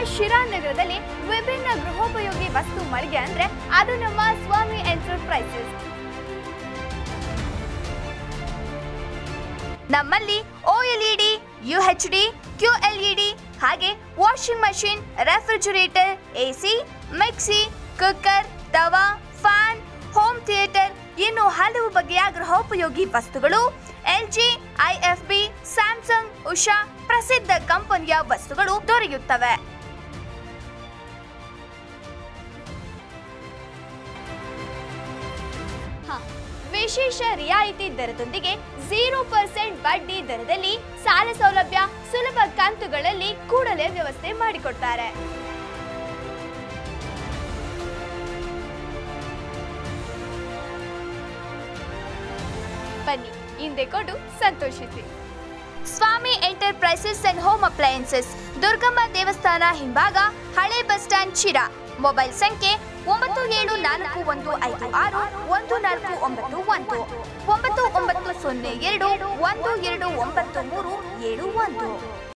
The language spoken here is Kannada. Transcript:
ಶಿರಾ ನಗರದಲ್ಲಿ ವಿಭಿನ್ನ ಗೃಹೋಪಯೋಗಿ ವಸ್ತು ಮಳಿಗೆ ಅಂದ್ರೆ ಅದು ನಮ್ಮ ಸ್ವಾಮಿ ಎಂಟರ್ಪ್ರೈಸಸ್ ನಮ್ಮಲ್ಲಿ ಓಎಲ್ಇಡಿ ಯುಎಚ್ಡಿ ಕ್ಯೂಎಲ್ಇಡಿ ಹಾಗೆ washing machine refrigerator AC mixie cooker ತವಾ ಫ್ಯಾನ್ ಹೋಮ್ ಥಿಯೇಟರ್ ಇನ್ನು ಹಲವು ಬಗೆಯ ಗೃಹೋಪಯೋಗಿ ವಸ್ತುಗಳು ಎಲ್ಜಿ ಐಎಫ್ಬಿ ಸ್ಯಾಮ್ಸಂಗ್ ಉಷಾ ಪ್ರಸಿದ್ಧ ಕಂಪನಿಯ ವಸ್ತುಗಳು ದೊರೆಯುತ್ತವೆ ಹ, ವಿಶೇಷ ರಿಯಾಯಿತಿ ದರದೊಂದಿಗೆ ಝೀರೋ ಪರ್ಸೆಂಟ್ ಬಡ್ಡಿ ದರದಲ್ಲಿ ಸಾಲ ಸೌಲಭ್ಯ ಸುಲಭ ಕಂತುಗಳಲ್ಲಿ ಕೂಡಲೇ ವ್ಯವಸ್ಥೆ ಮಾಡಿಕೊಡ್ತಾರೆ ಬನ್ನಿ ಹಿಂದೆ ಕೊಡು ಸಂತೋಷಿಸಿ Swami enterprises and home appliances Durgamma ದೇವಸ್ಥಾನ ಹಿಂಭಾಗ ಹಳೆ ಬಸ್ ಸ್ಟ್ಯಾಂಡ್ ಶಿರಾ ಮೊಬೈಲ್ ಸಂಖ್ಯೆ ಒಂಬತ್ತು ಏಳು ನಾಲ್ಕು ಒಂದು ಐದು ಆರು ಒಂದು ನಾಲ್ಕು ಒಂಬತ್ತು ಒಂದು ಒಂಬತ್ತು ಒಂಬತ್ತು ಸೊನ್ನೆ ಎರಡು ಒಂದು ಎರಡು ಒಂಬತ್ತು ಮೂರು ಏಳು ಒಂದು